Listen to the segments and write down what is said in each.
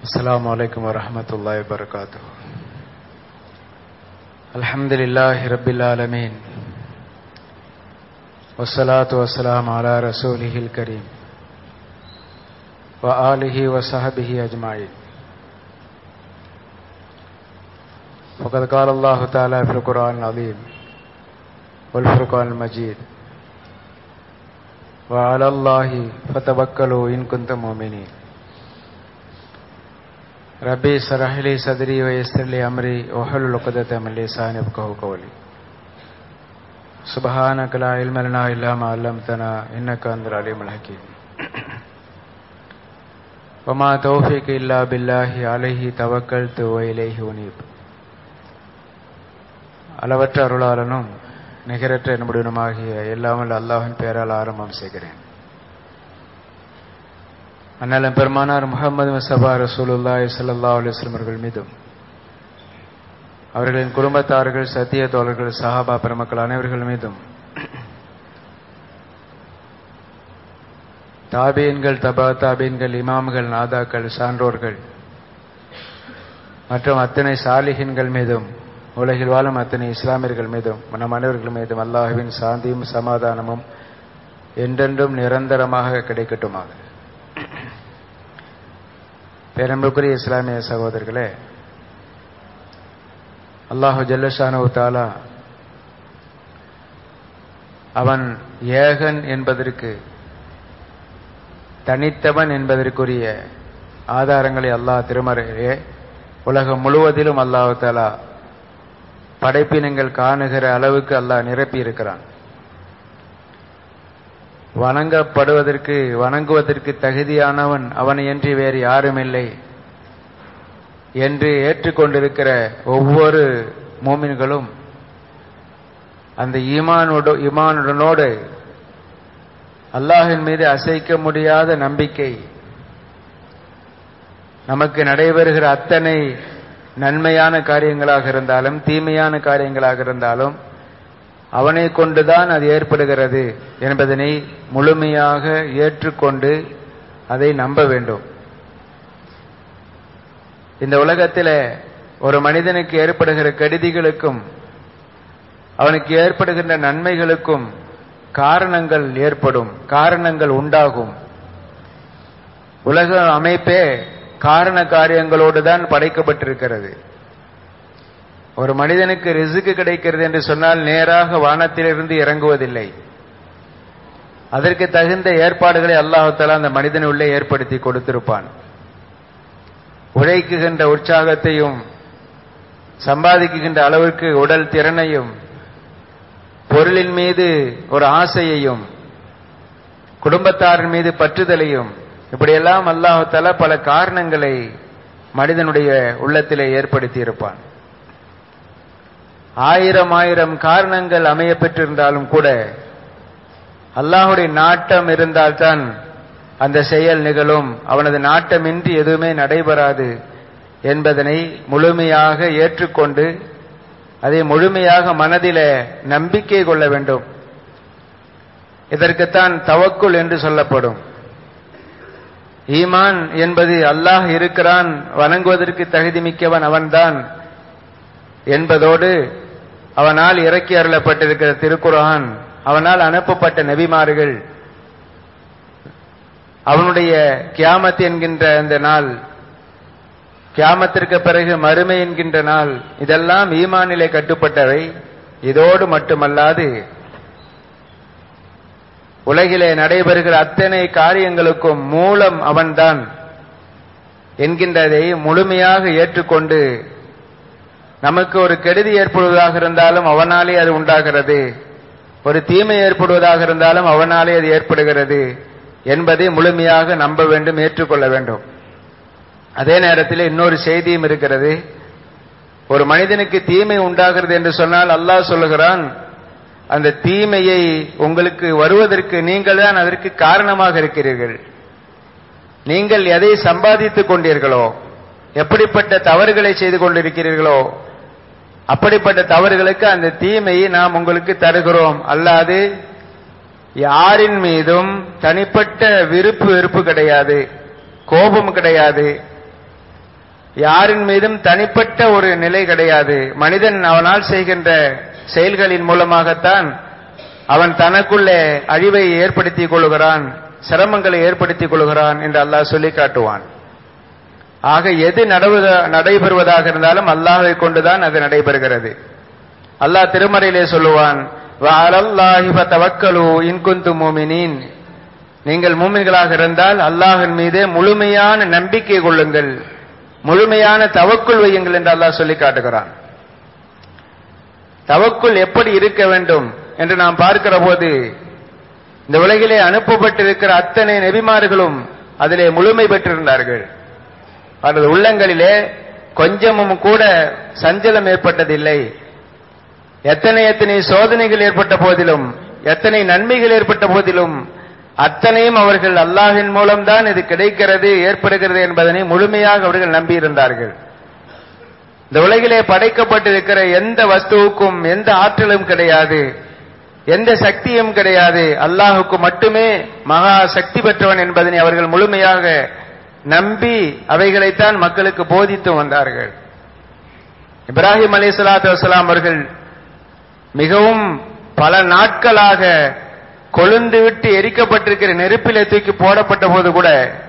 السلام عليكم ورحمة الله وبركاته الحمد لله رب العالمين والصلاة والسلام على رسوله الكريم وآله وصحبه أجمعين وقد قال الله تعالى في القرآن العظيم والفرقان المجيد وعلى الله فتوكلوا إن كنتم مؤمنين ربي اشرح لي صدري ويسر لي أمري واحلل عقدة من لساني يفقهوا قولي سبحانك لا علم لنا إلا ما علمتنا إنك أنت العليم الحكيم وما توفيق إلا بالله عليه توكلت وإليه أنيب அளவற்ற அருளாளனும் நிகரற்ற என்னுடையனுமாகிய எல்லாமல் அல்லாஹின் பெயரால் ஆரம்பம் செய்கிறேன் அண்ணலம் பெருமானார் முகமது முசபா ரசூலுல்லாய் சல்லா அலுவலம் அவர்கள் மீதும் அவர்களின் குடும்பத்தார்கள் சத்திய தோழர்கள் சஹாபா பெருமக்கள் அனைவர்கள் மீதும் தாபீன்கள் தபா தாபீன்கள் இமாம்கள் நாதாக்கள் சான்றோர்கள் மற்றும் அத்தனை சாலிகின்கள் மீதும் உலகில் வாழும் அத்தனை இஸ்லாமியர்கள் மீதும் நம் அனைவர்கள் மீதும் அல்லாஹுவின் சாந்தியும் சமாதானமும் என்றென்றும் நிரந்தரமாக கிடைக்கட்டுமாக பேரன்புக்குரிய இஸ்லாமிய சகோதரர்களே அல்லாஹு ஜல்லஷானு தாலா அவன் ஏகன் என்பதற்கு தனித்தவன் என்பதற்குரிய ஆதாரங்களை அல்லாஹ் திருமறையே உலகம் முழுவதிலும் அல்லாஹு தாலா படைப்பினங்கள் காணுகிற அளவுக்கு அல்லாஹ் நிரப்பி இருக்கிறான் வணங்கப்படுவதற்கு வணங்குவதற்கு தகுதியானவன் அவனையன்றி வேறு யாரும் இல்லை என்று ஏற்றுக்கொண்டிருக்கிற ஒவ்வொரு மூமின்களும் அந்த ஈமானோடு ஈமானுடனோடு அல்லாஹின் மீது அசைக்க முடியாத நம்பிக்கை நமக்கு நடைபெறுகிற அத்தனை நன்மையான காரியங்களாக இருந்தாலும் தீமையான காரியங்களாக இருந்தாலும் அவனை கொண்டுதான் அது ஏற்படுகிறது என்பதனை முழுமையாக ஏற்றுக்கொண்டு அதை நம்ப வேண்டும் இந்த உலகத்தில் ஒரு மனிதனுக்கு ஏற்படுகிற கெடுதிகளுக்கும் அவனுக்கு ஏற்படுகின்ற நன்மைகளுக்கும் காரணங்கள் ஏற்படும் காரணங்கள் உண்டாகும் உலக அமைப்பே காரண காரியங்களோடு தான் படைக்கப்பட்டிருக்கிறது ஒரு மனிதனுக்கு ரிசுக்கு கிடைக்கிறது என்று சொன்னால் நேராக வானத்திலிருந்து இறங்குவதில்லை அதற்கு தகுந்த ஏற்பாடுகளை அல்லாஹால அந்த மனிதன் உள்ளே ஏற்படுத்தி கொடுத்திருப்பான் உழைக்குகின்ற உற்சாகத்தையும் சம்பாதிக்குகின்ற அளவிற்கு உடல் திறனையும் பொருளின் மீது ஒரு ஆசையையும் குடும்பத்தாரின் மீது பற்றுதலையும் இப்படியெல்லாம் அல்லாஹால பல காரணங்களை மனிதனுடைய உள்ளத்திலே ஏற்படுத்தி இருப்பான் ஆயிரம் ஆயிரம் காரணங்கள் அமைய பெற்றிருந்தாலும் கூட அல்லாஹுடைய நாட்டம் இருந்தால்தான் அந்த செயல் நிகழும் அவனது நாட்டமின்றி எதுவுமே நடைபெறாது என்பதனை முழுமையாக ஏற்றுக்கொண்டு அதை முழுமையாக மனதில நம்பிக்கை கொள்ள வேண்டும் இதற்குத்தான் தவக்குள் என்று சொல்லப்படும் ஈமான் என்பது அல்லாஹ் இருக்கிறான் வணங்குவதற்கு தகுதி மிக்கவன் அவன்தான் என்பதோடு அவனால் இறக்கி அருளப்பட்டிருக்கிற திருக்குரான் அவனால் அனுப்பப்பட்ட நபிமார்கள் அவனுடைய கியாமத் என்கின்ற அந்த நாள் கியாமத்திற்கு பிறகு மறுமை என்கின்ற நாள் இதெல்லாம் ஈமானிலே கட்டுப்பட்டவை இதோடு மட்டுமல்லாது உலகிலே நடைபெறுகிற அத்தனை காரியங்களுக்கும் மூலம் அவன்தான் என்கின்றதை முழுமையாக ஏற்றுக்கொண்டு நமக்கு ஒரு கெடுதி ஏற்படுவதாக இருந்தாலும் அவனாலே அது உண்டாகிறது ஒரு தீமை ஏற்படுவதாக இருந்தாலும் அவனாலே அது ஏற்படுகிறது என்பதை முழுமையாக நம்ப வேண்டும் ஏற்றுக்கொள்ள வேண்டும் அதே நேரத்தில் இன்னொரு செய்தியும் இருக்கிறது ஒரு மனிதனுக்கு தீமை உண்டாகிறது என்று சொன்னால் அல்லாஹ் சொல்லுகிறான் அந்த தீமையை உங்களுக்கு வருவதற்கு நீங்கள் தான் அதற்கு காரணமாக இருக்கிறீர்கள் நீங்கள் எதை சம்பாதித்துக் கொண்டீர்களோ எப்படிப்பட்ட தவறுகளை செய்து கொண்டிருக்கிறீர்களோ அப்படிப்பட்ட தவறுகளுக்கு அந்த தீமையை நாம் உங்களுக்கு தருகிறோம் அல்லாது யாரின் மீதும் தனிப்பட்ட விருப்பு வெறுப்பு கிடையாது கோபம் கிடையாது யாரின் மீதும் தனிப்பட்ட ஒரு நிலை கிடையாது மனிதன் அவனால் செய்கின்ற செயல்களின் மூலமாகத்தான் அவன் தனக்குள்ளே அழிவை ஏற்படுத்திக் கொள்கிறான் சிரமங்களை ஏற்படுத்திக் கொள்கிறான் என்று அல்லாஹ் சொல்லி காட்டுவான் ஆக எது நடவுத- நடைபெறுவதாக இருந்தாலும் அல்லாஹை கொண்டுதான் அது நடைபெறுகிறது அல்லாஹ் திருமறையிலே சொல்லுவான் "வஅலல்லாஹி ஃபதவக்கலு இன் குன்தும் முஃமினீன்." நீங்கள் மூமின்களாக இருந்தால் அல்லாஹ்வின் மீதே முழுமையான நம்பிக்கை கொள்ளுங்கள் முழுமையான தவக்குள் வையுங்கள் என்று அல்லாஹ் சொல்லி காட்டுகிறான் தவக்குள் எப்படி இருக்க வேண்டும் என்று நாம் பார்க்கிற போது இந்த உலகிலே அனுப்பப்பட்டிருக்கிற அத்தனை நெபிமார்களும் அதிலே முழுமை பெற்றிருந்தார்கள் அவரது உள்ளங்களிலே கொஞ்சமும் கூட சஞ்சலம் ஏற்பட்டதில்லை எத்தனை எத்தனை சோதனைகள் ஏற்பட்ட போதிலும் எத்தனை நன்மைகள் ஏற்பட்ட போதிலும் அத்தனையும் அவர்கள் அல்லாஹின் மூலம்தான் இது கிடைக்கிறது ஏற்படுகிறது என்பதனை முழுமையாக அவர்கள் நம்பியிருந்தார்கள் இந்த உலகிலே படைக்கப்பட்டிருக்கிற எந்த வஸ்துவுக்கும் எந்த ஆற்றலும் கிடையாது எந்த சக்தியும் கிடையாது அல்லாஹுக்கு மட்டுமே மகா சக்தி பெற்றவன் என்பதனை அவர்கள் முழுமையாக நம்பி அவைகளைத்தான் மக்களுக்கு போதித்து வந்தார்கள் இப்ராஹிம் அலி சலாத்து வசலாம் அவர்கள் மிகவும் பல நாட்களாக கொழுந்து விட்டு எரிக்கப்பட்டிருக்கிற நெருப்பிலே தூக்கி போடப்பட்ட போது கூட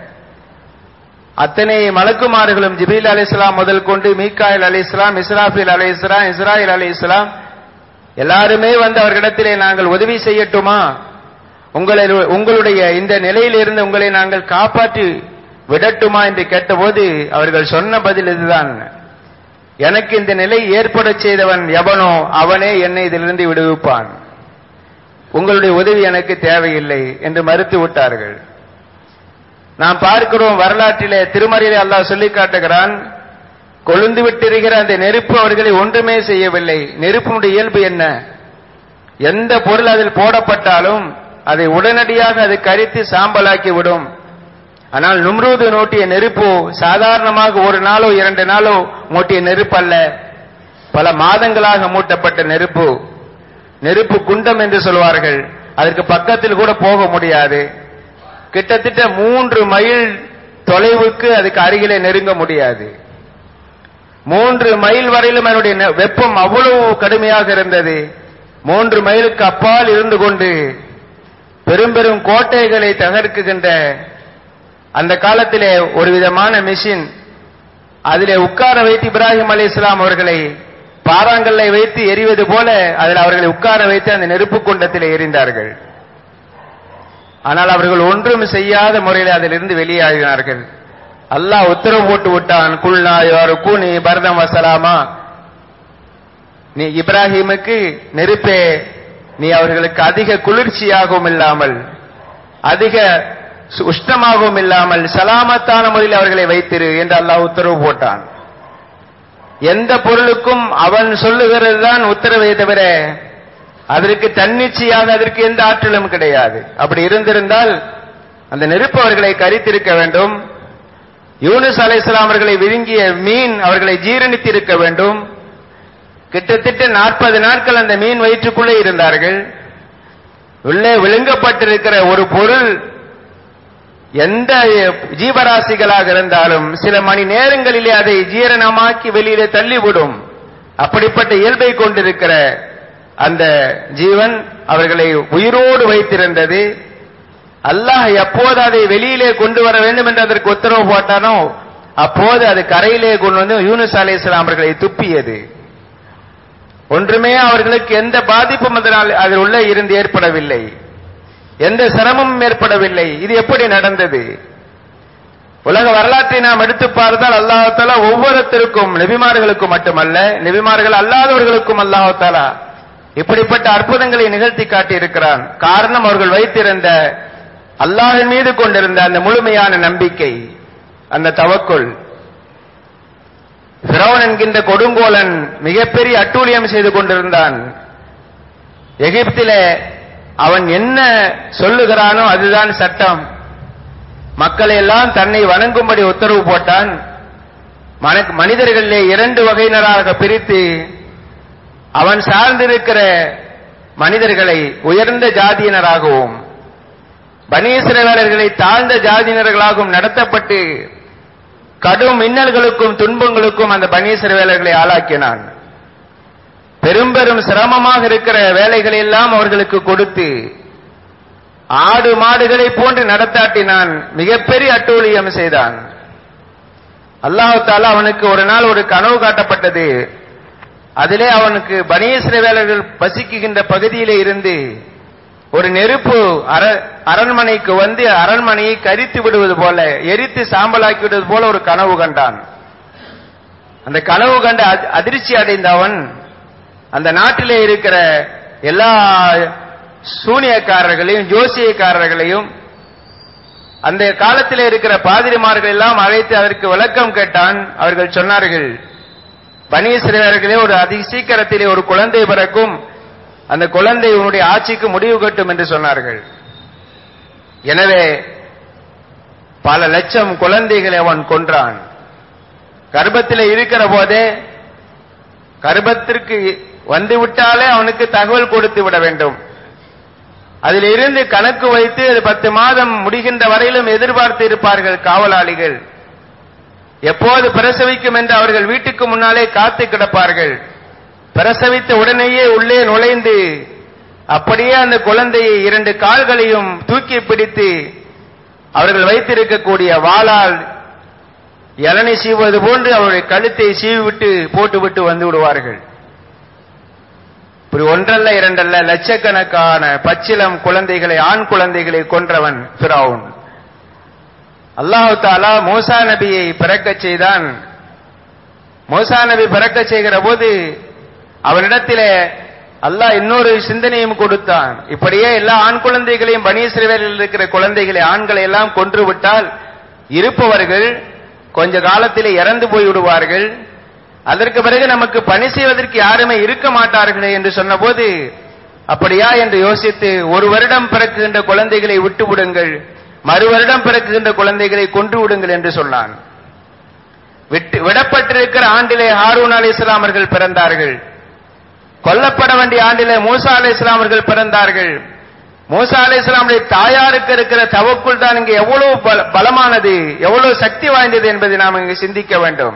அத்தனை மலக்குமார்களும் ஜிபீல் அலி இஸ்லாம் முதல் கொண்டு மீக்காயில் அலி இஸ்லாம் இஸ்ராஃபில் அலி இஸ்லாம் இஸ்ராயில் அலி இஸ்லாம் எல்லாருமே வந்து அவர்களிடத்திலே நாங்கள் உதவி செய்யட்டுமா உங்களை உங்களுடைய இந்த நிலையிலிருந்து உங்களை நாங்கள் காப்பாற்றி விடட்டுமா என்று கேட்டபோது அவர்கள் சொன்ன பதில் இதுதான் எனக்கு இந்த நிலை ஏற்படச் செய்தவன் எவனோ அவனே என்னை இதிலிருந்து விடுவிப்பான் உங்களுடைய உதவி எனக்கு தேவையில்லை என்று மறுத்து விட்டார்கள் நாம் பார்க்கிறோம் வரலாற்றிலே திருமறையிலே அல்லாஹ் சொல்லி காட்டுகிறான் கொழுந்து விட்டிருக்கிற அந்த நெருப்பு அவர்களை ஒன்றுமே செய்யவில்லை நெருப்பினுடைய இயல்பு என்ன எந்த பொருள் அதில் போடப்பட்டாலும் அதை உடனடியாக அது கரித்து சாம்பலாக்கி விடும் ஆனால் நும்ரூது நோட்டிய நெருப்பு சாதாரணமாக ஒரு நாளோ இரண்டு நாளோ மூட்டிய நெருப்பு அல்ல பல மாதங்களாக மூட்டப்பட்ட நெருப்பு நெருப்பு குண்டம் என்று சொல்வார்கள் அதற்கு பக்கத்தில் கூட போக முடியாது கிட்டத்தட்ட மூன்று மைல் தொலைவுக்கு அதுக்கு அருகிலே நெருங்க முடியாது மூன்று மைல் வரையிலும் அதனுடைய நெ- வெப்பம் அவ்வளவு கடுமையாக இருந்தது மூன்று மைலுக்கு அப்பால் இருந்து கொண்டு பெரும் பெரும் கோட்டைகளை தகர்க்குகின்ற அந்த காலத்திலே ஒரு விதமான மிஷின் அதிலே உட்கார வைத்து இப்ராஹிம் அலி இஸ்லாம் அவர்களை பாறாங்கல்லை வைத்து எரிவது போல அதில் அவர்களை உட்கார வைத்து அந்த நெருப்பு குண்டத்திலே எரிந்தார்கள் ஆனால் அவர்கள் ஒன்றும் செய்யாத முறையில் அதிலிருந்து வெளியாகினார்கள் அல்லாஹ் உத்தரவு போட்டு விட்டான் குல்னா யாரு கூனி பரதம் வசலாமா நீ இப்ராஹிமுக்கு நெருப்பே நீ அவர்களுக்கு அதிக குளிர்ச்சியாகவும் இல்லாமல் அதிக சு- உஷ்ணமாகவும் இல்லாமல் சலாமத்தான முறையில் அவர்களை வைத்திரு என்று அல்லாஹ் உத்தரவு போட்டான் எந்த பொருளுக்கும் அவன் சொல்லுகிறது தான் உத்தரவை தவிர அதற்கு தன்னிச்சையாக அதற்கு எந்த ஆற்றலும் கிடையாது அப்படி இருந்திருந்தால் அந்த நெருப்பு அவர்களை கரித்திருக்க வேண்டும் யூனுஸ் அலைஹிஸ்ஸலாம் அவர்களை விழுங்கிய மீன் அவர்களை ஜீரணித்திருக்க வேண்டும் கிட்டத்தட்ட நாற்பது நாட்கள் அந்த மீன் வயிற்றுக்குள்ளே இருந்தார்கள் உள்ளே விழுங்கப்பட்டிருக்கிற ஒரு பொருள் எந்த ஜீவராசிகளாக இருந்தாலும் சில மணி நேரங்களிலே அதை ஜீரணமாக்கி வெளியிலே தள்ளிவிடும் அப்படிப்பட்ட இயல்பை கொண்டிருக்கிற அந்த ஜீவன் அவர்களை உயிரோடு வைத்திருந்தது அல்லாஹ் எப்போது அதை வெளியிலே கொண்டு வர வேண்டும் என்று அதற்கு உத்தரவு போட்டானோ அப்போது அது கரையிலே கொண்டு வந்து யூனுஸ் அலைஹிஸ்ஸலாம் அவர்களை துப்பியது ஒன்றுமே அவர்களுக்கு எந்த பாதிப்பும் அதனால் அதில் உள்ள இருந்து ஏற்படவில்லை எந்த சிரமமும் ஏற்படவில்லை இது எப்படி நடந்தது உலக வரலாற்றை நாம் எடுத்து பார்த்தால் அல்லாஹாலா ஒவ்வொருத்தருக்கும் நெபிமார்களுக்கும் மட்டுமல்ல நெபிமார்கள் அல்லாதவர்களுக்கும் அல்லாஹாலா இப்படிப்பட்ட அற்புதங்களை நிகழ்த்தி காட்டி இருக்கிறான் காரணம் அவர்கள் வைத்திருந்த அல்லாஹின் மீது கொண்டிருந்த அந்த முழுமையான நம்பிக்கை அந்த தவக்குள் பிரவுன் என்கின்ற கொடுங்கோலன் மிகப்பெரிய அட்டூழியம் செய்து கொண்டிருந்தான் எகிப்திலே அவன் என்ன சொல்லுகிறானோ அதுதான் சட்டம் மக்களை எல்லாம் தன்னை வணங்கும்படி உத்தரவு போட்டான் மன- மனிதர்களிலே இரண்டு வகையினராக பிரித்து அவன் சார்ந்திருக்கிற மனிதர்களை உயர்ந்த ஜாதியினராகவும் பனீஸ்வரர்களை தாழ்ந்த ஜாதியினர்களாகவும் நடத்தப்பட்டு கடும் மின்னல்களுக்கும் துன்பங்களுக்கும் அந்த பனீசர் வேலைகளை ஆளாக்கினான் பெரும் பெரும் சிரமமாக இருக்கிற வேலைகளை எல்லாம் அவர்களுக்கு கொடுத்து ஆடு மாடுகளை போன்று நடத்தாட்டினான் மிகப்பெரிய அட்டூழியம் செய்தான் அல்லாஹு தாலா அவனுக்கு ஒரு நாள் ஒரு கனவு காட்டப்பட்டது அதிலே அவனுக்கு பனீஸ்வர வேலர்கள் பசிக்குகின்ற பகுதியிலே இருந்து ஒரு நெருப்பு அர அரண்மனைக்கு வந்து அரண்மனையை கரித்து விடுவது போல எரித்து சாம்பலாக்கி விடுவது போல ஒரு கனவு கண்டான் அந்த கனவு கண்டு அதி- அதிர்ச்சி அடைந்த அவன் அந்த நாட்டிலே இருக்கிற எல்லா சூனியக்காரர்களையும் ஜோசியக்காரர்களையும் அந்த காலத்திலே இருக்கிற பாதிரிமார்கள் எல்லாம் அழைத்து அதற்கு விளக்கம் கேட்டான் அவர்கள் சொன்னார்கள் பனீஸ்வரர்களே ஒரு அதி சீக்கிரத்திலே ஒரு குழந்தை பிறக்கும் அந்த குழந்தை உன்னுடைய ஆட்சிக்கு முடிவு கட்டும் என்று சொன்னார்கள் எனவே பல லட்சம் குழந்தைகளை அவன் கொன்றான் கர்ப்பத்திலே இருக்கிற போதே கர்ப்பத்திற்கு வந்து விட்டாலே அவனுக்கு தகவல் கொடுத்து விட வேண்டும் அதில் இருந்து கணக்கு வைத்து அது பத்து மாதம் முடிகின்ற வரையிலும் எதிர்பார்த்து இருப்பார்கள் காவலாளிகள் எப்போது பிரசவிக்கும் என்று அவர்கள் வீட்டுக்கு முன்னாலே காத்து கிடப்பார்கள் பிரசவித்த உடனேயே உள்ளே நுழைந்து அப்படியே அந்த குழந்தையை இரண்டு கால்களையும் தூக்கி பிடித்து அவர்கள் வைத்திருக்கக்கூடிய வாளால் இளநி சீவுவது போன்று அவருடைய கழுத்தை சீவிவிட்டு போட்டுவிட்டு வந்து விடுவார்கள் இப்படி ஒன்றல்ல இரண்டல்ல லட்சக்கணக்கான பச்சிலம் குழந்தைகளை ஆண் குழந்தைகளை கொன்றவன் பிராவுன் அல்லாஹு தாலா மூசா நபியை பிறக்கச் செய்தான் மூசா நபி பிறக்கச் செய்கிற போது அவனிடத்திலே அல்லாஹ் இன்னொரு சிந்தனையும் கொடுத்தான் இப்படியே எல்லா ஆண் குழந்தைகளையும் பனீஸ்வரில் இருக்கிற குழந்தைகளை ஆண்களை எல்லாம் கொன்று விட்டால் இருப்பவர்கள் கொஞ்ச காலத்திலே இறந்து போய் விடுவார்கள் அதற்கு பிறகு நமக்கு பணி செய்வதற்கு யாருமே இருக்க மாட்டார்களே என்று சொன்னபோது அப்படியா என்று யோசித்து ஒரு வருடம் பிறக்குகின்ற குழந்தைகளை விட்டு விடுங்கள் மறு வருடம் பிறக்குகின்ற குழந்தைகளை கொன்று விடுங்கள் என்று சொன்னான் விட்டு விடப்பட்டிருக்கிற ஆண்டிலே ஹாரூன் அலி இஸ்லாமர்கள் பிறந்தார்கள் கொல்லப்பட வேண்டிய ஆண்டிலே மூசா அலி இஸ்லாமர்கள் பிறந்தார்கள் மூசா அலி இஸ்லாமுடைய தாயாருக்கு இருக்கிற தவக்குள் தான் இங்கு எவ்வளவு பல- பலமானது எவ்வளவு சக்தி வாய்ந்தது என்பதை நாம் இங்கு சிந்திக்க வேண்டும்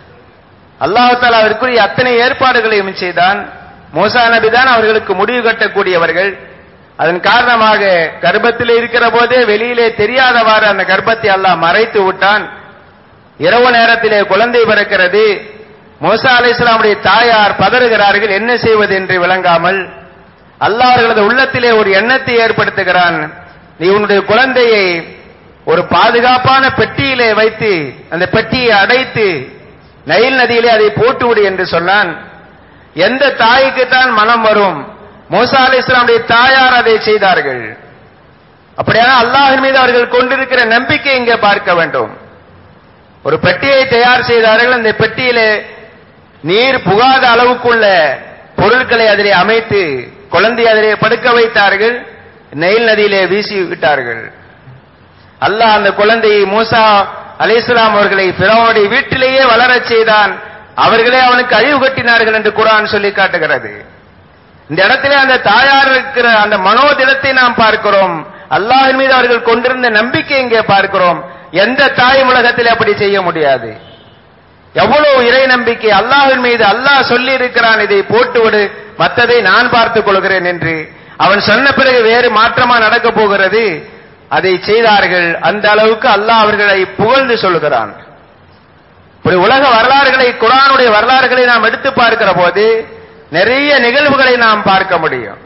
அல்லாஹ் தாலா அதற்குரிய அத்தனை ஏற்பாடுகளையும் செய்தான் மூசா நபி தான் அவர்களுக்கு முடிவு கட்டக்கூடியவர்கள் அதன் காரணமாக கர்ப்பத்திலே இருக்கிற போதே வெளியிலே தெரியாதவாறு அந்த கர்ப்பத்தை அல்லாஹ் மறைத்து விட்டான் இரவு நேரத்திலே குழந்தை பிறக்கிறது மூசா அலைஹிஸ்ஸலாமுடைய தாயார் பதறுகிறார்கள் என்ன செய்வது என்று விளங்காமல் அல்லாஹ் அவர்களது உள்ளத்திலே ஒரு எண்ணத்தை ஏற்படுத்துகிறான் நீ உன்னுடைய குழந்தையை ஒரு பாதுகாப்பான பெட்டியிலே வைத்து அந்த பெட்டியை அடைத்து நைல் நதியிலே அதை போட்டுவிடு என்று சொன்னான் எந்த தாய்க்கு தான் மனம் வரும் மூசா அலைஹிஸ்ஸலாமுடைய தாயார் அதை செய்தார்கள் அப்படியான அல்லாஹின் மீது அவர்கள் கொண்டிருக்கிற நம்பிக்கை இங்கே பார்க்க வேண்டும் ஒரு பெட்டியை தயார் செய்தார்கள் அந்த பெட்டியிலே நீர் புகாத அளவுக்குள்ள பொருட்களை அதிலே அமைத்து குழந்தை அதிலே படுக்க வைத்தார்கள் நெயில் நதியிலே வீசி விட்டார்கள் அல்லாஹ் அந்த குழந்தையை மூசா அலைஹிஸ்ஸலாம் அவர்களை பிறவனுடைய வீட்டிலேயே வளரச் செய்தான் அவர்களே அவனுக்கு அழிவு கட்டினார்கள் என்று குர்ஆன் சொல்லி காட்டுகிறது இந்த இடத்திலே அந்த தாயார் இருக்கிற அந்த மனோதிடத்தை நாம் பார்க்கிறோம் அல்லாஹின் மீது அவர்கள் கொண்டிருந்த நம்பிக்கை இங்கே பார்க்கிறோம் எந்த தாய் உலகத்தில் அப்படி செய்ய முடியாது எவ்வளவு இறை நம்பிக்கை அல்லாஹ்வின் மீது அல்லாஹ் சொல்லி இருக்கிறான் இதை போட்டுவிடு மற்றதை நான் பார்த்துக் கொள்கிறேன் என்று அவன் சொன்ன பிறகு வேறு மாற்றமா நடக்க போகிறது அதை செய்தார்கள் அந்த அளவுக்கு அல்லாஹ் அவர்களை புகழ்ந்து சொல்கிறான் இப்படி உலக வரலாறுகளை குரானுடைய வரலாறுகளை நாம் எடுத்து பார்க்கிற போது நிறைய நிகழ்வுகளை நாம் பார்க்க முடியும்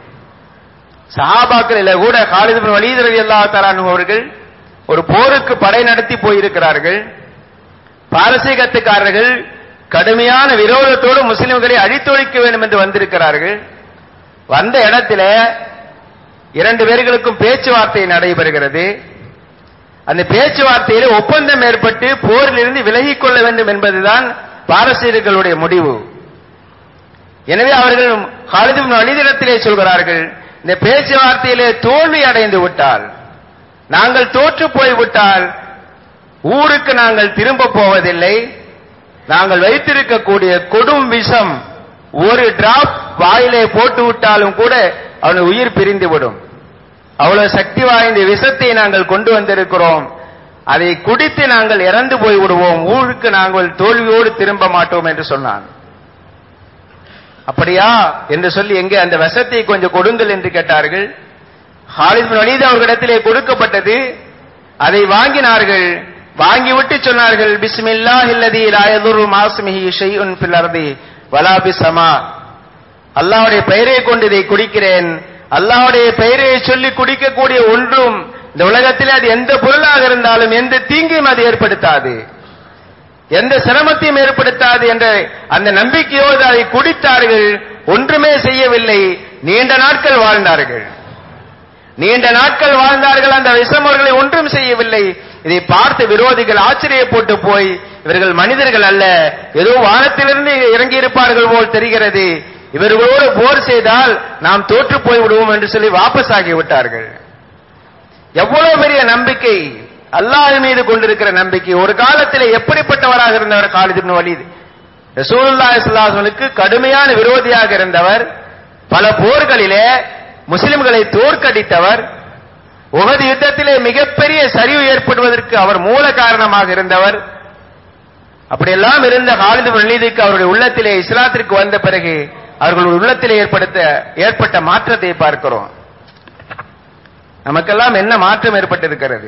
சஹாபாக்களில கூட காலித் பின் வலீத் ரலியல்லாஹு தஆலா அன்ஹு அவர்கள் ஒரு போருக்கு படை நடத்தி போயிருக்கிறார்கள் பாரசீகத்துக்காரர்கள் கடுமையான விரோதத்தோடு முஸ்லிம்களை அழித்தொழிக்க வேண்டும் என்று வந்திருக்கிறார்கள் வந்த இடத்துல இரண்டு பேர்களுக்கும் பேச்சுவார்த்தை நடைபெறுகிறது அந்த பேச்சுவார்த்தையில ஒப்பந்தம் ஏற்பட்டு போரிலிருந்து விலகிக் கொள்ள வேண்டும் என்பதுதான் பாரசீகர்களுடைய முடிவு எனவே அவர்கள் ஹாலிதும் அலிதிடத்திலே சொல்கிறார்கள் இந்த பேச்சுவார்த்தையிலே தோல்வி அடைந்து விட்டால் நாங்கள் தோற்று போய்விட்டால் ஊருக்கு நாங்கள் திரும்ப போவதில்லை நாங்கள் வைத்திருக்கக்கூடிய கொடும் விஷம் ஒரு டிராப் வாயிலே போட்டு விட்டாலும் கூட அவன் உயிர் பிரிந்து விடும் அவ்வளவு சக்தி வாய்ந்த விஷத்தை நாங்கள் கொண்டு வந்திருக்கிறோம் அதை குடித்து நாங்கள் இறந்து போய் விடுவோம் ஊருக்கு நாங்கள் தோல்வியோடு திரும்ப மாட்டோம் என்று சொன்னான் அப்படியா என்று சொல்லி எங்கே அந்த விஷத்தை கொஞ்சம் கொடுங்கள் என்று கேட்டார்கள் ஹாலித் பின் வலீத் அவர்களிடத்திலே கொடுக்கப்பட்டது அதை வாங்கினார்கள் வாங்கிவிட்டு சொன்னார்கள் பிஸ்மில்லாஹ் இல்லதி லா யதுரு மாஸ்மிஹி ஷைஉன் ஃபில் அர்தி வலா பிஸ்ஸமா அல்லாஹ்வுடைய பெயரை கொண்டு இதை குடிக்கிறேன் அல்லாஹ்வுடைய பெயரை சொல்லி குடிக்கக்கூடிய ஒன்றும் இந்த உலகத்திலே அது எந்த பொருளாக இருந்தாலும் எந்த தீங்கையும் அது ஏற்படுத்தாது எந்த சிரமத்தையும் ஏற்படுத்தாது என்ற அந்த நம்பிக்கையோடு அதை குடித்தார்கள் ஒன்றுமே செய்யவில்லை நீண்ட நாட்கள் வாழ்ந்தார்கள் நீண்ட நாட்கள் வாழ்ந்தார்கள் அந்த விஷம் அவர்களை ஒன்றும் செய்யவில்லை இதை பார்த்து விரோதிகள் ஆச்சரியப்பட்டு போய் இவர்கள் மனிதர்கள் அல்ல ஏதோ வானத்திலிருந்து இறங்கி இருப்பார்கள் போல் தெரிகிறது இவர்களோடு போர் செய்தால் நாம் தோற்று போய் விடுவோம் என்று சொல்லி வாபஸ் ஆகி விட்டார்கள் எவ்வளவு பெரிய நம்பிக்கை அல்லாஹ் மீது கொண்டிருக்கிற நம்பிக்கை ஒரு காலத்தில் எப்படிப்பட்டவராக இருந்தவர் காலித் இப்னு வலீத் ரசூலுல்லாஹி ஸல்லல்லாஹு அலைஹி வஸல்லுக்கு கடுமையான விரோதியாக இருந்தவர் பல போர்களிலே முஸ்லிம்களை தோற்கடித்தவர் உகது யுத்தத்திலே மிகப்பெரிய சரிவு ஏற்படுவதற்கு அவர் மூல காரணமாக இருந்தவர் அப்படியெல்லாம் இருந்த காலித் இப்னு வலீதுக்கு அவருடைய உள்ளத்திலே இஸ்லாத்திற்கு வந்த பிறகு அவர்கள் உள்ளத்திலே ஏற்படுத்த ஏற்பட்ட மாற்றத்தை பார்க்கிறோம் நமக்கெல்லாம் என்ன மாற்றம் ஏற்பட்டிருக்கிறது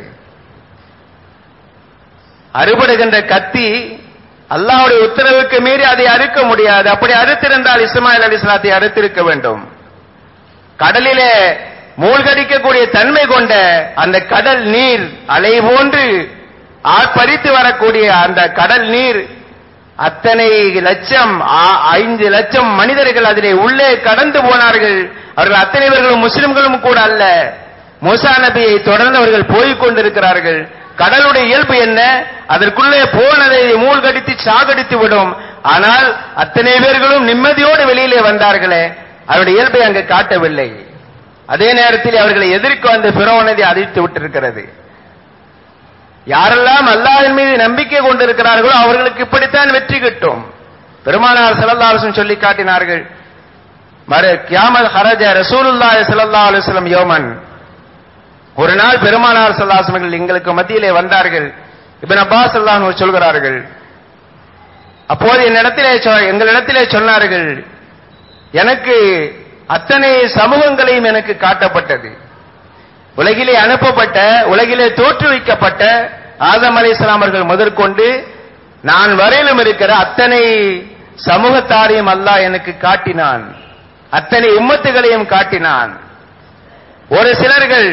அறுபடுகின்ற கத்தி அல்லாஹ்வுடைய உத்தரவுக்கு மீறி அதை அறுக்க முடியாது அப்படி அறுத்திருந்தால் இஸ்மாயில் அலி இஸ்லாத்தை அறுத்திருக்க வேண்டும் கடலிலே மூழ்கடிக்கக்கூடிய தன்மை கொண்ட அந்த கடல் நீர் அலை போன்று ஆர்ப்பரித்து வரக்கூடிய அந்த கடல் நீர் அத்தனை லட்சம் ஆ- ஐந்து லட்சம் மனிதர்கள் அதிலே உள்ளே கடந்து போனார்கள் அவர்கள் அத்தனை பேர்களும் முஸ்லிம்களும் கூட அல்ல மூசா நபியை தொடர்ந்து அவர்கள் போய்க் கொண்டிருக்கிறார்கள் கடலுடைய இயல்பு என்ன அதற்குள்ளே போனதை மூழ்கடித்து சாகடித்து விடும் ஆனால் அத்தனை பேர்களும் நிம்மதியோடு வெளியிலே வந்தார்களே அவருடைய இயல்பை அங்கு காட்டவில்லை அதே நேரத்தில் அவர்களை எதிர்க்க வந்த பிறவனதை அதிர்த்து விட்டிருக்கிறது யாரெல்லாம் அல்லாஹ்வின் மீது நம்பிக்கை கொண்டிருக்கிறார்களோ அவர்களுக்கு இப்படித்தான் வெற்றி கிட்டும் பெருமானார் ஸல்லல்லாஹு அலைஹி வஸல்லம் சொல்லி காட்டினார்கள் மறு கியாமத் ஹரஜ ரசூலுல்லாஹி ஸல்லல்லாஹு அலைஹி வஸல்லம் யௌமன் ஒரு நாள் பெருமானார் ஸல்லல்லாஹு அலைஹி வஸல்லம் எங்களுக்கு மத்தியிலே வந்தார்கள் இப்னு அப்பாஸ் ஸல்லல்லாஹு அலைஹி வஸல்லம் சொல்கிறார்கள் அப்போது என்னிடத்திலே சொ- எங்களிடத்திலே சொன்னார்கள் எனக்கு அத்தனை சமூகங்களையும் எனக்கு காட்டப்பட்டது உலகிலே அனுப்பப்பட்ட உலகிலே தோற்றுவிக்கப்பட்ட ஆதம் அலைஹிஸ்ஸலாம் அவர்கள் முதற்கொண்டு நான் வரையிலும் இருக்கிற அத்தனை சமூகத்தாரையும் அல்லாஹ் எனக்கு காட்டினான் அத்தனை உம்மத்துகளையும் காட்டினான் ஒரு சிலர்கள்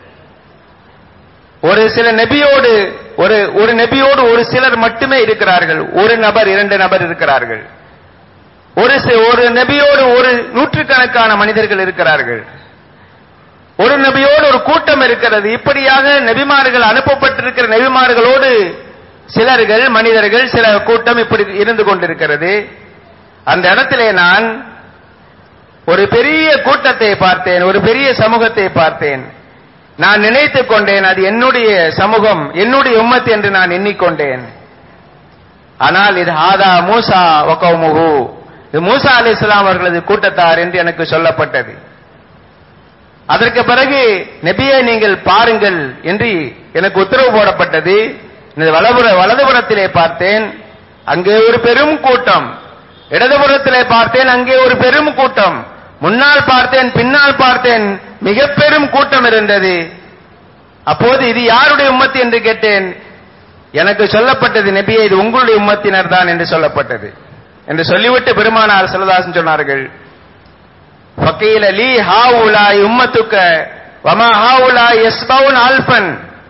ஒரு சில நபியோடு ஒரு ஒரு நபியோடு ஒரு சிலர் மட்டுமே இருக்கிறார்கள் ஒரு நபர் இரண்டு நபர் இருக்கிறார்கள் ஒரு சி- ஒரு நபியோடு ஒரு நூற்றுக்கணக்கான மனிதர்கள் இருக்கிறார்கள் ஒரு நபியோடு ஒரு கூட்டம் இருக்கிறது இப்படியாக நபிமார்கள் அனுப்பப்பட்டிருக்கிற நபிமார்களோடு சிலர்கள் மனிதர்கள் சில கூட்டம் இப்படி இருந்து கொண்டிருக்கிறது அந்த இடத்திலே நான் ஒரு பெரிய கூட்டத்தை பார்த்தேன் ஒரு பெரிய சமூகத்தை பார்த்தேன் நான் நினைத்துக் கொண்டேன் அது என்னுடைய சமூகம் என்னுடைய உம்மத் என்று நான் எண்ணிக்கொண்டேன் ஆனால் இது ஹாதா மூசா வகௌமுஹு இது மூசா அலைஹிஸ்ஸலாம் அவர்களது கூட்டத்தார் என்று எனக்கு சொல்லப்பட்டது அதற்கு பிறகு நபியை நீங்கள் பாருங்கள் என்று எனக்கு உத்தரவு போடப்பட்டது இந்த வலதுபுற வலதுபுறத்திலே பார்த்தேன் அங்கே ஒரு பெரும் கூட்டம் இடதுபுறத்திலே பார்த்தேன் அங்கே ஒரு பெரும் கூட்டம் முன்னால் பார்த்தேன் பின்னால் பார்த்தேன் மிக பெரும் கூட்டம் இருந்தது அப்போது இது யாருடைய உம்மத்து என்று கேட்டேன் எனக்கு சொல்லப்பட்டது நபியே இது உங்களுடைய உம்மத்தினர் தான் என்று சொல்லப்பட்டது என்று சொல்லிவிட்டு பெருமானார் செல்லதாசன் சொன்னார்கள் ஃபக்கீல லீ ஹாவுலாய் உம்மத்துக்க வமா ஹாவுலாய் யஸ்பவுன் அல்ஃபன்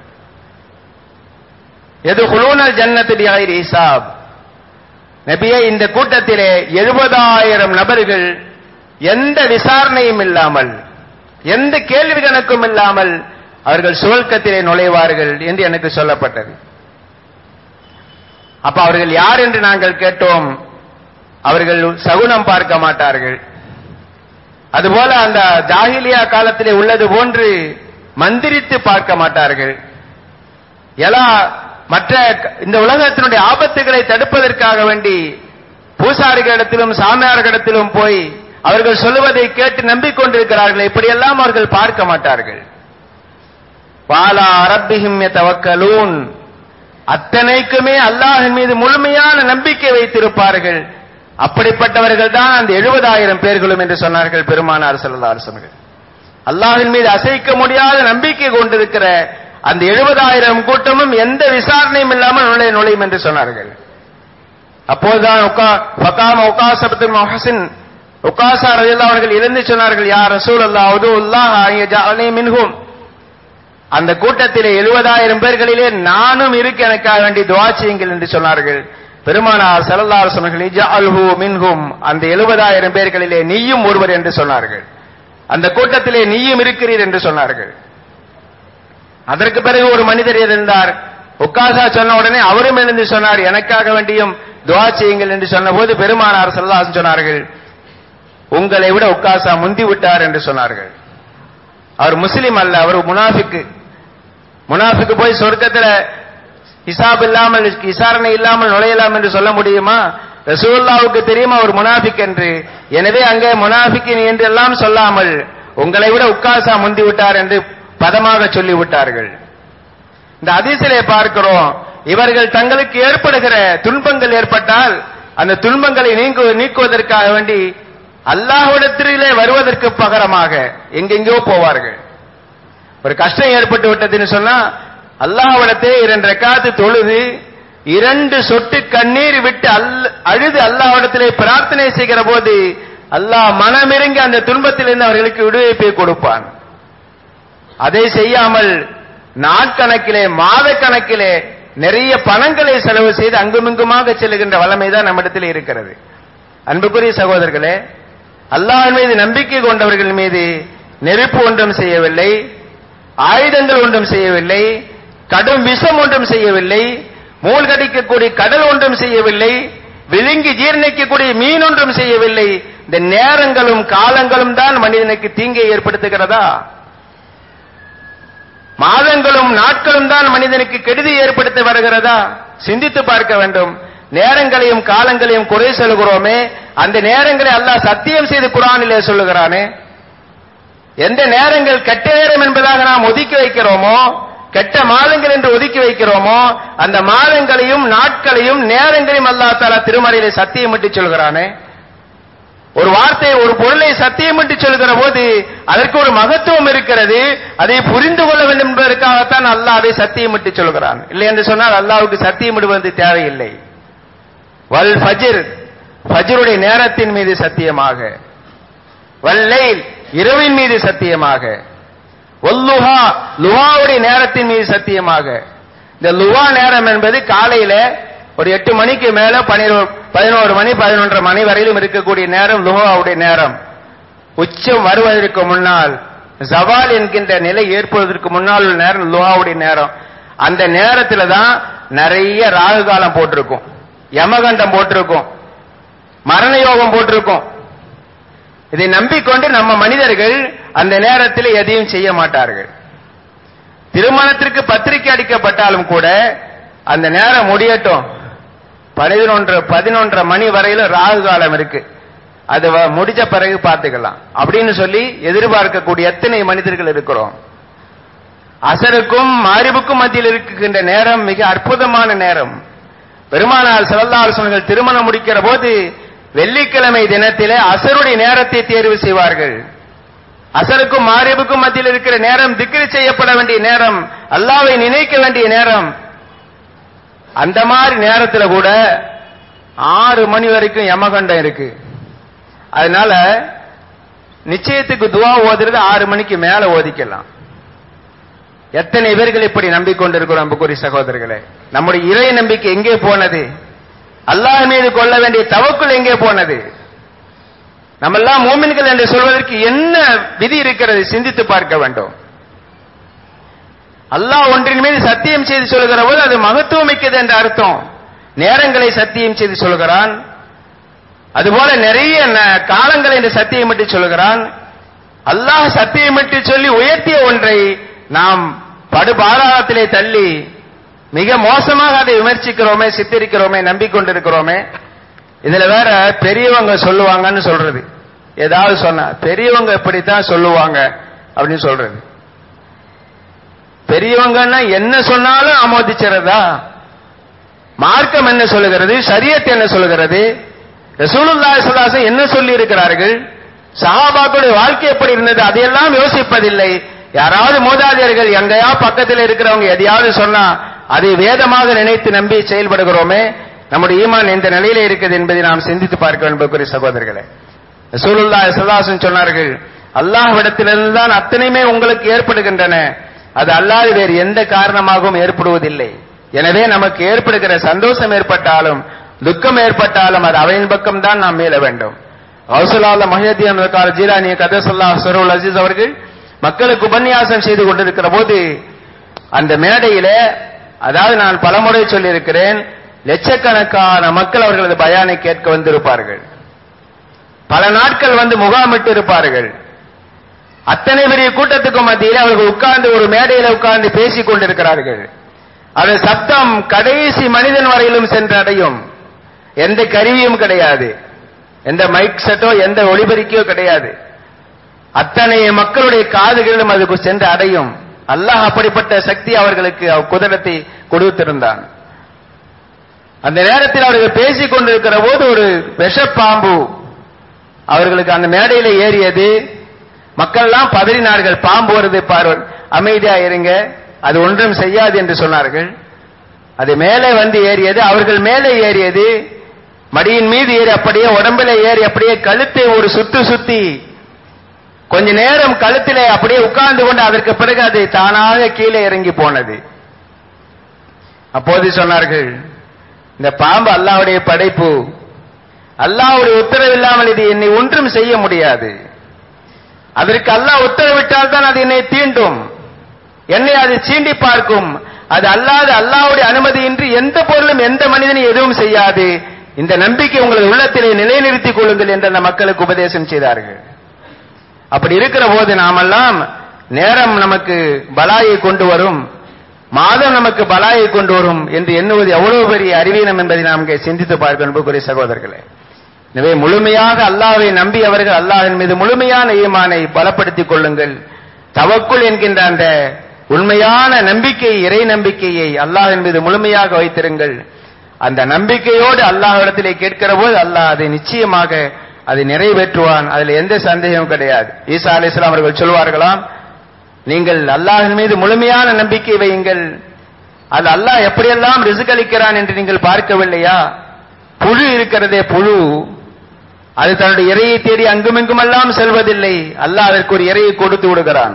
எதுகுலூனல் ஜன்னத்து பிகைரி ஹிசாப் நபியே இந்த கூட்டத்திலே எழுபதாயிரம் நபர்கள் எந்த விசாரணையும் இல்லாமல் எந்த கேள்வி கணக்கும் இல்லாமல் அவர்கள் சுவல்கத்திலே நுழைவார்கள் என்று எனக்கு சொல்லப்பட்டது அப்ப அவர்கள் யார் என்று நாங்கள் கேட்டோம் அவர்கள் சகுனம் பார்க்க மாட்டார்கள் அதுபோல அந்த ஜாகிலியா காலத்திலே உள்ளது போன்று மந்திரித்து பார்க்க மாட்டார்கள் எல்லா மற்ற இந்த உலகத்தினுடைய ஆபத்துகளை தடுப்பதற்காக வேண்டி பூசாரிகளிடத்திலும் சாமியார்களிடத்திலும் போய் அவர்கள் சொல்லுவதை கேட்டு நம்பிக்கொண்டிருக்கிறார்கள் இப்படியெல்லாம் அவர்கள் பார்க்க மாட்டார்கள் வாலா அரப்பிஹிம் தவக்கலூன் அத்தனைக்குமே அல்லாஹின் மீது முழுமையான நம்பிக்கை வைத்திருப்பார்கள் அப்படிப்பட்டவர்கள் தான் அந்த எழுபதாயிரம் பேர்களும் என்று சொன்னார்கள் பெருமானார் ஸல்லல்லாஹு அலைஹி வஸல்லம் அல்லாஹின் மீது அசைக்க முடியாத நம்பிக்கை கொண்டிருக்கிற அந்த எழுபதாயிரம் கூட்டமும் எந்த விசாரணையும் இல்லாமல் நுழைய நுழையும் என்று சொன்னார்கள் அப்போதுதான் ஃபகாம உகாசபத்துல் முஹசின் உகாசா ரலியல்லாஹு அவர்கள் எழுந்து சொன்னார்கள் யா ரசூலல்லாஹ் உதுல்லாஹ் அய்யஜஅலனி மின்ஹும் அந்த கூட்டத்திலே எழுபதாயிரம் பேர்களிலே நானும் இருக்க எனக்காக வேண்டி துவா செய்யுங்கள் என்று சொன்னார்கள் பெருமானார் ஸல்லல்லாஹு அலைஹி வஸல்லம் இஜஅல்ஹு மின்ஹும் அந்த எழுபதாயிரம் பேர்களிலே நீயும் ஒருவர் என்று சொன்னார்கள் அந்த கூட்டத்திலே நீயும் இருக்கிறீர் என்று சொன்னார்கள் அதற்கு பிறகு ஒரு மனிதர் இருந்தார் உக்காசா சொன்ன உடனே அவரும் எழுந்து சொன்னார் எனக்காக வேண்டியும் துவா செய்யுங்கள் என்று சொன்னபோது பெருமானார் ஸல்லல்லாஹு சொன்னார்கள் உங்களை விட உக்காசா முந்தி விட்டார் என்று சொன்னார்கள் அவர் முஸ்லிம் அல்ல அவர் முனாஃபிக்கு முனாஃபிக்கு போய் சொர்க்கத்துல ஹிசாப் இல்லாமல் விசாரணை இல்லாமல் நுழையலாம் என்று சொல்ல முடியுமா ரசூல்லாவுக்கு தெரியும் அவர் முனாஃபிக் என்று எனவே அங்கே முனாஃபிக்கின் என்று எல்லாம் சொல்லாமல் உங்களை விட உக்காசா முந்தி விட்டார் என்று பதமாக சொல்லி விட்டார்கள் இந்த அதிசிலே பார்க்கிறோம் இவர்கள் தங்களுக்கு ஏற்படுகிற துன்பங்கள் ஏற்பட்டால் அந்த துன்பங்களை நீங்கு நீக்குவதற்காக வேண்டி அல்லாஹ்விடத்திலே வருவதற்கு பகரமாக எங்கெங்கோ போவார்கள் ஒரு கஷ்டம் ஏற்பட்டு விட்டதுன்னு சொன்னா அல்லாஹ்விடத்தே இரண்டு ரெக்காத்து தொழுது இரண்டு சொட்டு கண்ணீர் விட்டு அல் அழுது அல்லாஹ்விடத்திலே பிரார்த்தனை செய்கிற போது அல்லாஹ் மனமிறங்கி அந்த துன்பத்திலிருந்து அவர்களுக்கு விடுவிப்பை கொடுப்பான் அதை செய்யாமல் நாட்கணக்கிலே மாத கணக்கிலே நிறைய பணங்களை செலவு செய்து அங்குமிங்குமாக செல்லுகின்ற வல்லமை தான் நம்மிடத்தில் இருக்கிறது அன்புக்குரிய சகோதரர்களே அல்லாஹ் மீது நம்பிக்கை கொண்டவர்கள் மீது நெருப்பு ஒன்றும் செய்யவில்லை ஆயுதங்கள் ஒன்றும் செய்யவில்லை கடும் விஷம் ஒன்றும் செய்யவில்லை மூழ்கடிக்கக்கூடிய கடல் ஒன்றும் செய்யவில்லை விழுங்கி ஜீர்ணிக்கக்கூடிய மீன் ஒன்றும் செய்யவில்லை இந்த நேரங்களும் காலங்களும் தான் மனிதனுக்கு தீங்கை ஏற்படுத்துகிறதா மாதங்களும் நாட்களும் தான் மனிதனுக்கு கெடுதி ஏற்படுத்த வருகிறதா சிந்தித்து பார்க்க வேண்டும் நேரங்களையும் காலங்களையும் குறை சொல்கிறோமே அந்த நேரங்களை அல்லாஹ் சத்தியம் செய்து குரானிலே சொல்லுகிறானே எந்த நேரங்கள் கெட்ட நேரம் என்பதாக நாம் ஒதுக்கி வைக்கிறோமோ கெட்ட மாதங்கள் என்று ஒதுக்கி வைக்கிறோமோ அந்த மாதங்களையும் நாட்களையும் நேரங்களையும் அல்லாஹ் தாலா திருமறையிலே சத்தியமிட்டு சொல்கிறானே ஒரு வார்த்தை ஒரு பொருளை சத்தியமிட்டு சொல்கிற போது அதற்கு ஒரு மகத்துவம் இருக்கிறது அதை புரிந்து கொள்ள வேண்டும் என்பதற்காகத்தான் அல்லாஹ் அதை சத்தியமிட்டு சொல்கிறான் இல்லை என்று சொன்னால் அல்லாஹ்வுக்கு சத்தியமிடுவது தேவையில்லை வல் ஃபஜிர் ஃபஜ்ருடைய நேரத்தின் மீது சத்தியமாக வல்லைல் இரவின் மீது சத்தியமாக ஒல்லுஹா லுஹாவுடைய நேரத்தின் மீது சத்தியமாக இந்த லுஹா நேரம் என்பது காலையில ஒரு எட்டு மணிக்கு மேல பனிரோ பதினோரு மணி பதினொன்றரை மணி வரையிலும் இருக்கக்கூடிய நேரம் லுஹாவுடைய நேரம் உச்சம் வருவதற்கு முன்னால் ஜவால் என்கின்ற நிலை ஏற்படுவதற்கு முன்னால் உள்ள நேரம் லுஹாவுடைய நேரம் அந்த நேரத்துல தான் நிறைய ராகு காலம் போட்டிருக்கும் யமகண்டம் போட்டிருக்கும் மரண யோகம் போட்டிருக்கும் இதை நம்பிக்கொண்டு நம்ம மனிதர்கள் அந்த நேரத்தில் எதையும் செய்ய மாட்டார்கள் திருமணத்திற்கு பத்திரிகை அடிக்கப்பட்டாலும் கூட அந்த நேரம் முடியட்டும் பதினொன்று பதினொன்றரை மணி வரையில ராகு காலம் இருக்கு அது வ- முடிச்ச பிறகு பார்த்துக்கலாம் அப்படின்னு சொல்லி எதிர்பார்க்கக்கூடிய எத்தனை மனிதர்கள் இருக்கிறோம் அசருக்கும் மாரிபுக்கும் மத்தியில் இருக்கின்ற நேரம் மிக அற்புதமான நேரம் பெருமானார் சிறந்தாலோசனைகள் திருமணம் முடிக்கிற போது வெள்ளிக்கிழமை தினத்திலே அசருடைய நேரத்தை தேர்வு செய்வார்கள் அசருக்கும் மாரிபுக்கும் மத்தியில் இருக்கிற நேரம் திக்ரி செய்யப்பட வேண்டிய நேரம் அல்லாவை நினைக்க வேண்டிய நேரம் அந்த மாதிரி நேரத்துல கூட ஆறு மணி வரைக்கும் யமகண்டம் இருக்கு அதனால நிச்சயத்துக்கு துவா ஓதுறது ஆறு மணிக்கு மேல ஓதிக்கலாம் எத்தனை பேர்கள் இப்படி நம்பிக்கொண்டிருக்கிறோம் அன்புக்குரிய சகோதரர்களே நம்முடைய இறை நம்பிக்கை எங்கே போனது அல்லாஹ் மீது கொள்ள வேண்டிய தவக்குள் எங்கே போனது நம்ம எல்லாம் மூமின்கள் என்று சொல்வதற்கு என்ன விதி இருக்கிறது சிந்தித்து பார்க்க வேண்டும் அல்லாஹ் ஒன்றின் மீது சத்தியம் செய்து சொல்கிற போது அது மகத்துவம் மிக்கது என்ற அர்த்தம் நேரங்களை சத்தியம் செய்து சொல்கிறான் அதுபோல நிறைய ந- காலங்களை என்று சத்தியமிட்டு சொல்கிறான் அல்லாஹ் சத்தியமிட்டு சொல்லி உயர்த்திய ஒன்றை நாம் படுபாதாளத்திலே தள்ளி மிக மோசமாக அதை விமர்சிக்கிறோமே சித்தரிக்கிறோமே நம்பிக்கொண்டிருக்கிறோமே இதுல வேற பெரியவங்க சொல்லுவாங்கன்னு சொல்றது ஏதாவது சொன்னா பெரியவங்க இப்படித்தான் சொல்லுவாங்க அப்படின்னு சொல்றது பெரியவங்கன்னா என்ன சொன்னாலும் ஆமோதிச்சுறதா மார்க்கம் என்ன சொல்லுகிறது ஷரியத் என்ன சொல்லுகிறது ரசூலுல்லாஹி ஸல்லல்லாஹு அலைஹி என்ன சொல்லி இருக்கிறார்கள் சஹாபாக்களுடைய வாழ்க்கை எப்படி இருந்தது அதையெல்லாம் யோசிப்பதில்லை யாராவது மூதாதையர்கள் எங்கேயா பக்கத்தில் இருக்கிறவங்க எதையாவது சொன்னா அதை வேதமாக நினைத்து நம்பி செயல்படுகிறோமே நம்முடைய ஈமான் எந்த நிலையில இருக்குது என்பதை நாம் சிந்தித்து பார்க்க வேண்டும் சகோதரர்களே ரசூலுல்லாஹி ஸல்லல்லாஹு அலைஹி சொன்னார்கள் அல்லாஹ்விடத்திலிருந்து தான் அத்தனையுமே உங்களுக்கு ஏற்படுகின்றன அது அல்லாது வேறு எந்த காரணமாகவும் ஏற்படுவதில்லை எனவே நமக்கு ஏற்படுகிற சந்தோஷம் ஏற்பட்டாலும் துக்கம் ஏற்பட்டாலும் அது அவையின் பக்கம் தான் நாம் மீள வேண்டும் ஹவுசுல்லால மஹியத்தின் கால ஜீலானி கதசல்லா சருல் அசீஸ் அவர்கள் மக்களுக்கு உபன்யாசம் செய்து கொண்டிருக்கிற போது அந்த மேடையில அதாவது நான் பலமுறை சொல்லியிருக்கிறேன் லட்சக்கணக்கான மக்கள் அவர்களது பயானை கேட்க வந்திருப்பார்கள் பல நாட்கள் வந்து முகாமிட்டு இருப்பார்கள் அத்தனை பெரிய கூட்டத்துக்கு மத்தியில் அவர்கள் உட்கார்ந்து ஒரு மேடையில உட்கார்ந்து பேசிக் கொண்டிருக்கிறார்கள் அது சப்தம் கடைசி மனிதன் வரையிலும் சென்றடையும் எந்த கருவியும் கிடையாது எந்த மைக் செட்டோ எந்த ஒளிபெருக்கியோ கிடையாது அத்தனை மக்களுடைய காதுகளிலும் அதுக்கு சென்று அடையும் அல்லாஹ் அப்படிப்பட்ட சக்தி அவர்களுக்கு குதிரத்தை கொடுத்திருந்தான் அந்த நேரத்தில் அவர்கள் பேசிக் கொண்டிருக்கிற போது ஒரு விஷப்பாம்பு அவர்களுக்கு அந்த மேடையில ஏறியது மக்கள் எல்லாம் பதறினார்கள் பாம்பு வருது பாரு அமைதியா இருங்க அது ஒன்றும் செய்யாது என்று சொன்னார்கள் அது மேலே வந்து ஏறியது அவர்கள் மேலே ஏறியது மடியின் மீது ஏறி அப்படியே உடம்பில ஏறி அப்படியே கழுத்தை ஒரு சுத்து சுத்தி கொஞ்ச நேரம் கழுத்திலே அப்படியே உட்கார்ந்து கொண்டு அதற்கு பிறகு அது தானாக கீழே இறங்கி போனது அப்போது சொன்னார்கள் இந்த பாம்பு அல்லாவுடைய படைப்பு அல்லாவுடைய உத்தரவு இல்லாமல் இது என்னை ஒன்றும் செய்ய முடியாது அதற்கு அல்லாஹ் உத்தரவிட்டால் தான் அது என்னை தீண்டும் என்னை அது சீண்டி பார்க்கும் அது அல்லாத அல்லாவுடைய அனுமதியின்றி எந்த பொருளும் எந்த மனிதனும் எதுவும் செய்யாது இந்த நம்பிக்கை உங்களது உள்ளத்திலே நிலைநிறுத்திக் கொள்ளுங்கள் என்று அந்த மக்களுக்கு உபதேசம் செய்தார்கள் அப்படி இருக்கிற போது நாமெல்லாம் நேரம் நமக்கு பலாயை கொண்டு வரும் மாதம் நமக்கு பலாயை கொண்டு வரும் என்று எண்ணுவது எவ்வளவு பெரிய அறிவீனம் என்பதை நாம் இங்கே சிந்தித்து பார்க்க அன்புக்குரிய சகோதரர்களே எனவே முழுமையாக அல்லாவை நம்பியவர்கள் அல்லாஹின் மீது முழுமையான ஈமானை பலப்படுத்திக் கொள்ளுங்கள் தவக்குள் என்கின்ற அந்த உண்மையான நம்பிக்கை இறை நம்பிக்கையை அல்லாஹின் மீது முழுமையாக வைத்திருங்கள் அந்த நம்பிக்கையோடு அல்லாஹ்விடத்திலே கேட்கிற போது அல்லாஹ் அதை நிச்சயமாக அதை நிறைவேற்றுவான் அதில் எந்த சந்தேகமும் கிடையாது ஈசா அலி இஸ்லாம் அவர்கள் சொல்வார்களாம் நீங்கள் அல்லாஹின் மீது முழுமையான நம்பிக்கை வையுங்கள் அது அல்லாஹ் எப்படியெல்லாம் ரிசுக் அளிக்கிறான் என்று நீங்கள் பார்க்கவில்லையா புழு இருக்கிறதே புழு அது தன்னுடைய இறையை தேடி அங்குமிங்குமெல்லாம் செல்வதில்லை அல்லாஹ் அதற்கு ஒரு இறையை கொடுத்து விடுகிறான்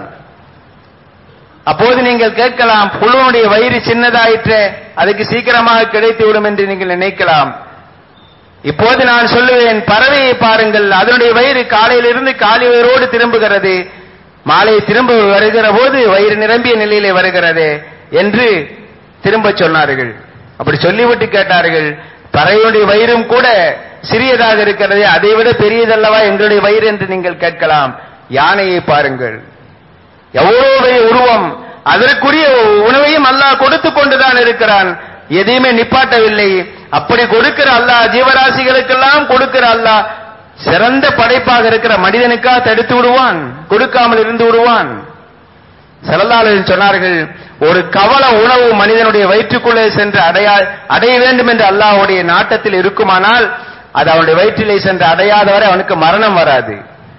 அப்போது நீங்கள் கேட்கலாம் புழுனுடைய வயிறு சின்னதாயிற்றே அதுக்கு சீக்கிரமாக கிடைத்து விடும் என்று நீங்கள் நினைக்கலாம் இப்போது நான் சொல்லுவேன் பறவையை பாருங்கள் அதனுடைய வயிறு காலையிலிருந்து காலை வயிறோடு திரும்புகிறது மாலை திரும்ப வருகிற போது வயிறு நிரம்பிய நிலையிலே வருகிறது என்று திரும்ப சொன்னார்கள் அப்படி சொல்லிவிட்டு கேட்டார்கள் பறவையுடைய வயிறும் கூட சிறியதாக இருக்கிறது அதை விட பெரியதல்லவா எங்களுடைய வயிறு என்று நீங்கள் கேட்கலாம் யானையை பாருங்கள் எவ்வளவு பெரிய உருவம் அதற்குரிய உணவையும் அல்லாஹ் கொடுத்து கொண்டுதான் இருக்கிறான் எதையுமே நிப்பாட்டவில்லை அப்படி கொடுக்கிற அல்லாஹ் ஜீவராசிகளுக்கெல்லாம் கொடுக்கிற அல்லாஹ் சிறந்த படைப்பாக இருக்கிற மனிதனுக்கா தடுத்து விடுவான் கொடுக்காமல் இருந்து விடுவான் செல்லல்லாளர்கள் சொன்னார்கள் ஒரு கவல உணவு மனிதனுடைய வயிற்றுக்குள்ளே சென்று அடையா அடைய வேண்டும் என்று அல்லாஹ்வுடைய நாட்டத்தில் இருக்குமானால் அது அவனுடைய வயிற்றிலே சென்று அடையாத வரை அவனுக்கு மரணம் வராது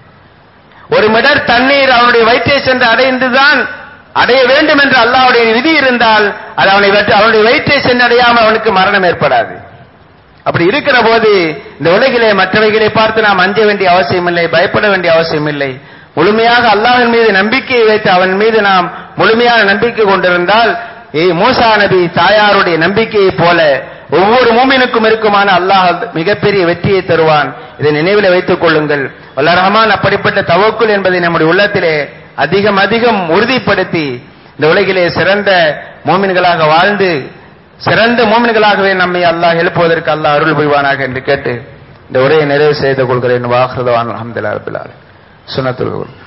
ஒரு மிடர் தண்ணீர் அவனுடைய வயிற்றை சென்று அடைந்துதான் அடைய வேண்டும் என்று அல்லாஹ்வுடைய விதி இருந்தால் அது அவனை அவனுடைய வயிற்றை சென்று அடையாமல் அவனுக்கு மரணம் ஏற்படாது அப்படி இருக்கிற போது இந்த உலகிலே மற்றவைகளை பார்த்து நாம் அஞ்ச வேண்டிய அவசியம் இல்லை பயப்பட வேண்டிய அவசியம் இல்லை முழுமையாக அல்லாஹின் மீது நம்பிக்கையை வைத்து அவன் மீது நாம் முழுமையான நம்பிக்கை கொண்டிருந்தால் ஏய் மூசா நபி தாயாருடைய நம்பிக்கையைப் போல ஒவ்வொரு மூமினுக்கும் இருக்குமான அல்லாஹ் மிகப்பெரிய வெற்றியை தருவான் இதை நினைவில் வைத்துக் கொள்ளுங்கள் வல்ல ரஹ்மான் அப்படிப்பட்ட தவக்குல் என்பதை நம்முடைய உள்ளத்திலே அதிகம் அதிகம் உறுதிப்படுத்தி இந்த உலகிலே சிறந்த மூமின்களாக வாழ்ந்து சிறந்த மூமின்களாகவே நம்மை அல்லாஹ் எழுப்புவதற்கு அல்லாஹ் அருள் புரிவானாக என்று கேட்டு இந்த உரையை நிறைவு செய்து கொள்கிறேன் வாஹ்ரதவான் அஹமதுல்லா ரபில் சுனத்துல்